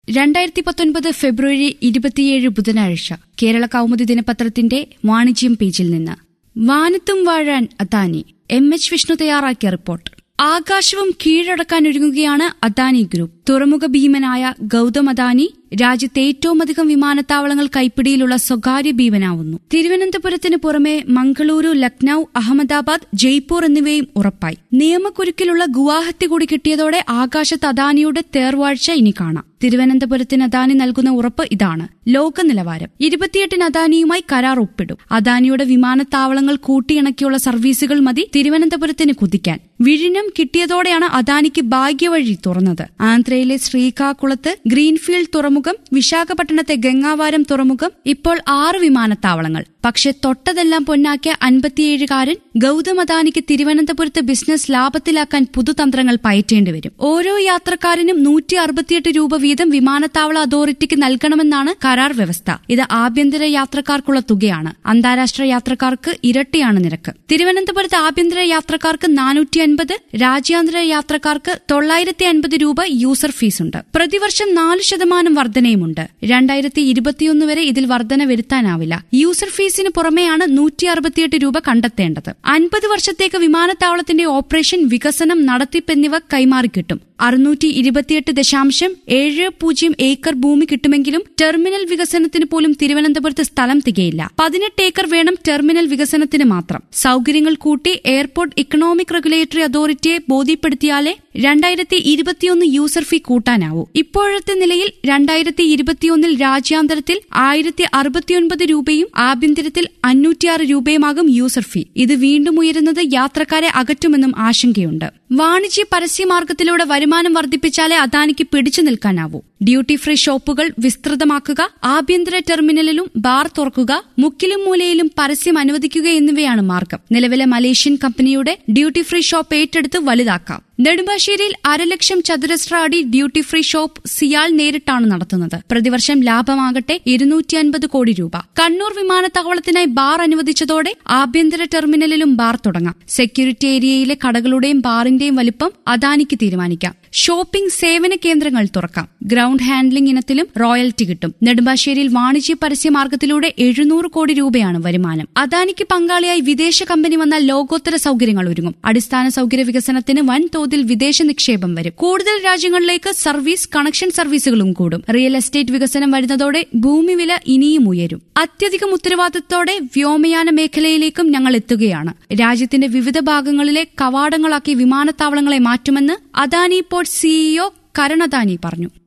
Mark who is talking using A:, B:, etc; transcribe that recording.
A: രണ്ടായിരത്തി പത്തൊൻപത് ഫെബ്രുവരി ഇരുപത്തിയേഴ് ബുധനാഴ്ച കേരള കൗമുദി ദിനപത്രത്തിന്റെ വാണിജ്യം പേജിൽ നിന്ന് വാനത്തും വാഴാൻ അദാനി എം എച്ച് വിഷ്ണു തയ്യാറാക്കിയ റിപ്പോർട്ട് ആകാശവും കീഴടക്കാനൊരുങ്ങുകയാണ് അദാനി ഗ്രൂപ്പ് തുറമുഖ ഭീമനായ ഗൌതം അദാനി രാജ്യത്തെ ഏറ്റവും അധികം വിമാനത്താവളങ്ങൾ കൈപ്പിടിയിലുള്ള സ്വകാര്യ ഭീമനാവുന്നു തിരുവനന്തപുരത്തിന് പുറമെ മംഗളൂരു ലക്നൌ അഹമ്മദാബാദ് ജയ്പൂർ എന്നിവയും ഉറപ്പായി നിയമക്കുരുക്കിലുള്ള ഗുവാഹത്തി കൂടി കിട്ടിയതോടെ ആകാശത്ത് അദാനിയുടെ തേർവാഴ്ച ഇനി കാണാം തിരുവനന്തപുരത്തിന് അദാനി നൽകുന്ന ഉറപ്പ് ഇതാണ് ലോക നിലവാരം ഇരുപത്തിയെട്ടിന് അദാനിയുമായി കരാർ ഒപ്പിടും അദാനിയുടെ വിമാനത്താവളങ്ങൾ കൂട്ടിയിണക്കിയുള്ള സർവീസുകൾ മതി തിരുവനന്തപുരത്തിന് കുതിക്കാൻ വിഴിഞ്ഞം കിട്ടിയതോടെയാണ് അദാനിക്ക് ഭാഗ്യവഴി തുറന്നത് ആന്ധ്രയിലെ ശ്രീകാകുളത്ത് ഗ്രീൻഫീൽഡ് തുറമുഖം വിശാഖപട്ടണത്തെ ഗംഗാവാരം തുറമുഖം ഇപ്പോൾ ആറ് വിമാനത്താവളങ്ങൾ പക്ഷെ തൊട്ടതെല്ലാം പൊന്നാക്കിയ അൻപത്തിയേഴുകാരൻ ഗൌതം അദാനിക്ക് തിരുവനന്തപുരത്ത് ബിസിനസ് ലാഭത്തിലാക്കാൻ പുതുതന്ത്രങ്ങൾ പയറ്റേണ്ടി വരും ഓരോ യാത്രക്കാരനും നൂറ്റി അറുപത്തിയെട്ട് രൂപ വീതം വിമാനത്താവള അതോറിറ്റിക്ക് നൽകണമെന്നാണ് കരാർ വ്യവസ്ഥ ഇത് ആഭ്യന്തര യാത്രക്കാർക്കുള്ള തുകയാണ് അന്താരാഷ്ട്ര യാത്രക്കാർക്ക് ഇരട്ടിയാണ് നിരക്ക് തിരുവനന്തപുരത്ത് ആഭ്യന്തര യാത്രക്കാർക്ക് നാനൂറ്റി അൻപത് രാജ്യാന്തര യാത്രക്കാർക്ക് തൊള്ളായിരത്തി അൻപത് രൂപ യൂസർ ഫീസുണ്ട് പ്രതിവർഷം നാല് ശതമാനം വർധനയുമുണ്ട് രണ്ടായിരത്തി ഇരുപത്തിയൊന്ന് വരെ ഇതിൽ വർധന വരുത്താനാവില്ല യൂസർ ഫീസിന് പുറമെയാണ് നൂറ്റി അറുപത്തിയെട്ട് രൂപ കണ്ടെത്തേണ്ടത് അൻപത് വർഷത്തേക്ക് വിമാനത്താവളത്തിന്റെ ഓപ്പറേഷൻ വികസനം നടത്തിപ്പ് എന്നിവ കൈമാറിക്കിട്ടും അറുന്നൂറ്റി ഇരുപത്തിയെട്ട് ദശാംശം ഏഴ് പൂജ്യം ഏക്കർ ഭൂമി കിട്ടുമെങ്കിലും ടെർമിനൽ വികസനത്തിന് പോലും തിരുവനന്തപുരത്ത് സ്ഥലം തികയില്ല പതിനെട്ട് ഏക്കർ വേണം ടെർമിനൽ വികസനത്തിന് മാത്രം സൌകര്യങ്ങൾ കൂട്ടി എയർപോർട്ട് ഇക്കണോമിക് റെഗുലേറ്ററി അതോറിറ്റിയെ ബോധ്യപ്പെടുത്തിയാലേ രണ്ടായിരത്തി ഇരുപത്തിയൊന്ന് യൂസർ ഫീ കൂട്ടാനാവൂ ഇപ്പോഴത്തെ നിലയിൽ രണ്ടായിരത്തി ഇരുപത്തിയൊന്നിൽ രാജ്യാന്തരത്തിൽ ആയിരത്തി അറുപത്തിയൊൻപത് രൂപയും ആഭ്യന്തരത്തിൽ അഞ്ഞൂറ്റിയാറ് രൂപയുമാകും യൂസർ ഫീ ഇത് വീണ്ടും ഉയരുന്നത് യാത്രക്കാരെ അകറ്റുമെന്നും ആശങ്കയുണ്ട് വാണിജ്യ പരസ്യമാർഗത്തിലൂടെ വരുമാനം വർദ്ധിപ്പിച്ചാലേ അദാനിക്ക് പിടിച്ചു നിൽക്കാനാവൂ ഡ്യൂട്ടി ഫ്രീ ഷോപ്പുകൾ വിസ്തൃതമാക്കുക ആഭ്യന്തര ടെർമിനലിലും ബാർ തുറക്കുക മുക്കിലും മൂലയിലും പരസ്യം അനുവദിക്കുക എന്നിവയാണ് മാർഗം നിലവിലെ മലേഷ്യൻ കമ്പനിയുടെ ഡ്യൂട്ടി ഫ്രീ ഷോപ്പ് ഏറ്റെടുത്ത് വലുതാക്കാം നെടുമ്പാശ്ശേരിയിൽ അരലക്ഷം ചതുരശ്ര അടി ഡ്യൂട്ടി ഫ്രീ ഷോപ്പ് സിയാൽ നേരിട്ടാണ് നടത്തുന്നത് പ്രതിവർഷം ലാഭമാകട്ടെ ഇരുന്നൂറ്റി അൻപത് കോടി രൂപ കണ്ണൂർ വിമാനത്താവളത്തിനായി ബാർ അനുവദിച്ചതോടെ ആഭ്യന്തര ടെർമിനലിലും ബാർ തുടങ്ങാം സെക്യൂരിറ്റി ഏരിയയിലെ കടകളുടെയും ബാറിന്റെയും വലിപ്പം അദാനിക്ക് തീരുമാനിക്കാം ഷോപ്പിംഗ് സേവന കേന്ദ്രങ്ങൾ തുറക്കാം ഗ്രൌണ്ട് ഹാൻഡ്ലിംഗ് ഇനത്തിലും റോയൽറ്റി കിട്ടും നെടുമ്പാശ്ശേരിയിൽ വാണിജ്യ പരസ്യമാർഗത്തിലൂടെ എഴുന്നൂറ് കോടി രൂപയാണ് വരുമാനം അദാനിക്ക് പങ്കാളിയായി വിദേശ കമ്പനി വന്നാൽ ലോകോത്തര സൌകര്യങ്ങൾ ഒരുങ്ങും അടിസ്ഥാന സൌകര്യ വികസനത്തിന് വൻതോതിൽ വിദേശ നിക്ഷേപം വരും കൂടുതൽ രാജ്യങ്ങളിലേക്ക് സർവീസ് കണക്ഷൻ സർവീസുകളും കൂടും റിയൽ എസ്റ്റേറ്റ് വികസനം വരുന്നതോടെ ഭൂമി വില ഇനിയും ഉയരും അത്യധികം ഉത്തരവാദിത്തത്തോടെ വ്യോമയാന മേഖലയിലേക്കും ഞങ്ങൾ എത്തുകയാണ് രാജ്യത്തിന്റെ വിവിധ ഭാഗങ്ങളിലെ കവാടങ്ങളാക്കി വിമാനത്താവളങ്ങളെ മാറ്റുമെന്ന് അദാനി പോർട്ട് സിഇഒ കരണദാനി പറഞ്ഞു